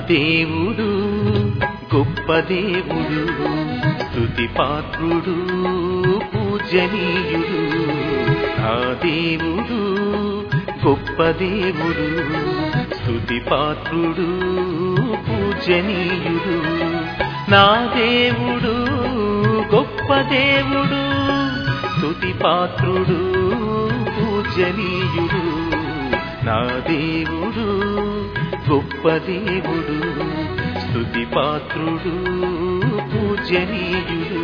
దేవుడు గొప్ప దేవుడు స్తుతి పాత్రుడు పూజనీయుడు నా దేవుడు గొప్ప దేవుడు స్తుతి పాత్రుడు పూజనీయుడు నా దేవుడు గొప్ప దేవుడు స్తుతి పాత్రుడు పూజనీయుడు నా దేవుడు గొప్ప దేవుడు స్తుతి పాత్రుడు పూజనీయుడు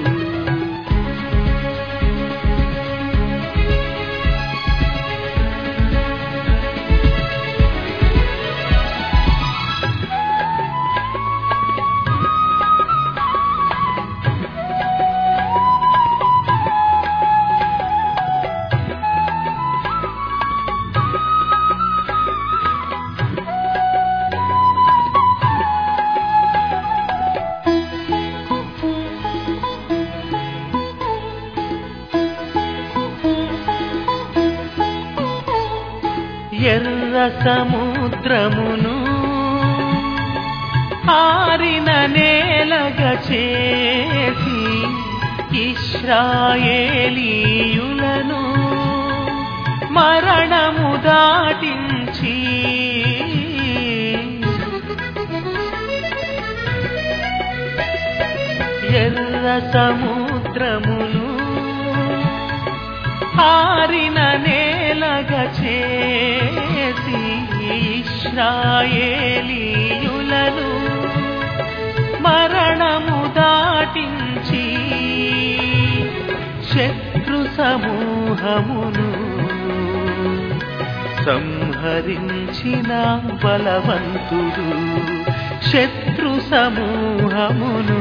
ఎర్ర సముద్రమును ఆరిన నేలగ చేసి ఇస్రాయేలీయులను మరణము దాటించి ఎర్ర సముద్రమును ఆరిన నేలగ చేసి ఇస్రాయేలీయులను మరణము దాటించి శత్రు సమూహమును సంహరించిన బలవంతుడు శత్రు సమూహమును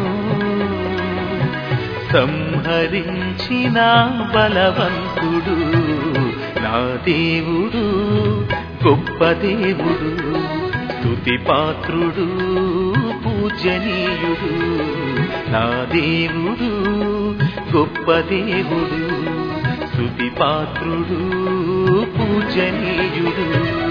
సంహరించిన బలవంతుడు నా దేవుడు గొప్ప దేవుడు స్తుతి పాత్రుడు పూజనీయుడు నా దేవుడు గొప్ప దేవుడు స్తుతి పాత్రుడు పూజనీయుడు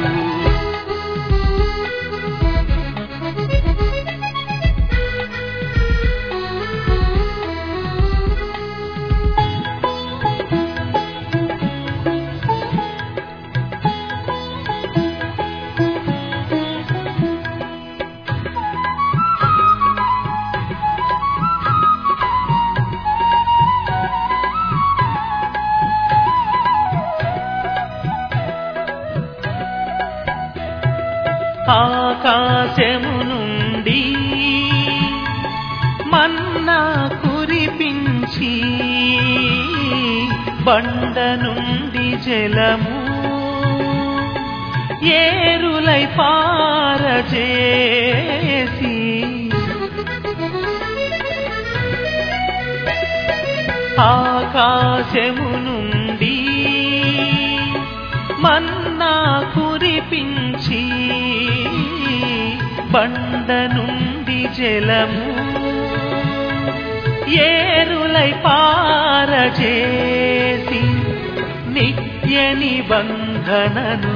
ఆకాశము నుండి మన్నా కురిపించి బండ నుండి జలము ఏరులై పారజేసి ఆకాశము నుండి మన్నా కురిపించి బండ నుండి జలము ఏరులై పారజేసి నిత్య నిబంధనను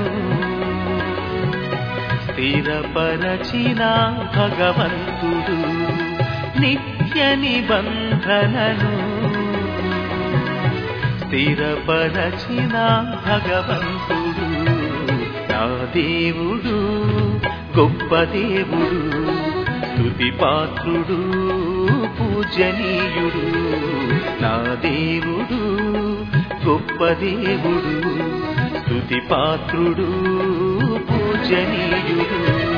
స్థిరపరచిన భగవంతుడు నిత్య నిబంధనను స్థిరపరచిన భగవంతుడు నా దేవుడు గొప్ప దేవుడు స్తుతి పాత్రుడు పూజనీయుడు నా దేవుడు గొప్ప దేవుడు స్తుతి పాత్రుడు పూజనీయుడు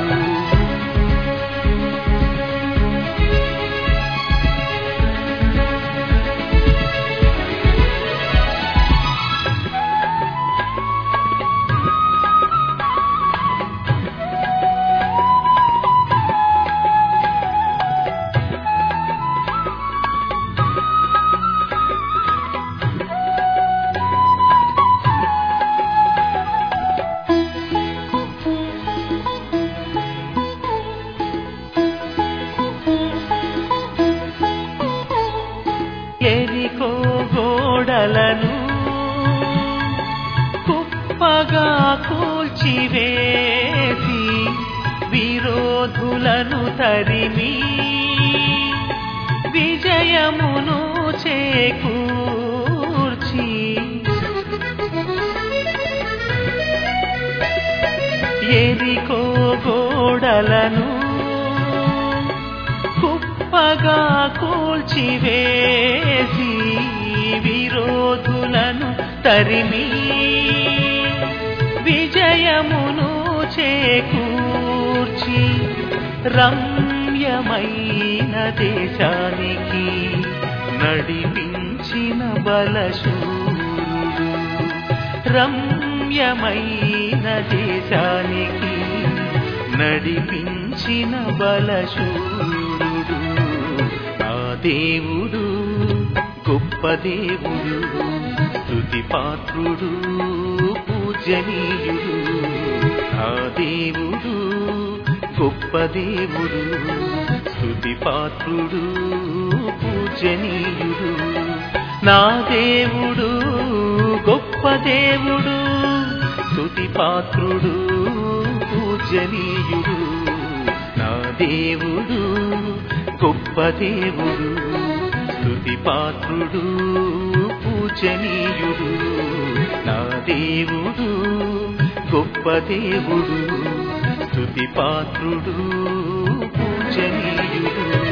ఎరికో గోడలను కుప్పగా కూల్చివేసి విరోధుల విరోధులను తరిమి విజయమును చేకూర్చి ఎరికో గోడలను కుప్పగా కూల్చివేసి విరోధులను తరిమి విజయమును చేకూర్చి రమ్యమైన దేశానికి నడిపించిన బలశూరుడు రమ్యమైన దేశానికి నడిపించిన బలశూరుడు ఆ దేవుడు గొప్ప దేవుడు స్తుతి పాత్రుడు పూజనీయుడు ఆ దేవుడు గొప్ప దేవుడు స్తుతి పాత్రుడు పూజనీయుడు నా దేవుడు గొప్ప దేవుడు స్తుతి పాత్రుడు పూజనీయుడు నా దేవుడు గొప్ప దేవుడు స్తుతి పాత్రుడు పూజనీయుడు నా దేవుడు గొప్ప దేవుడు స్తుతి పాత్రుడు పూజనీయుడు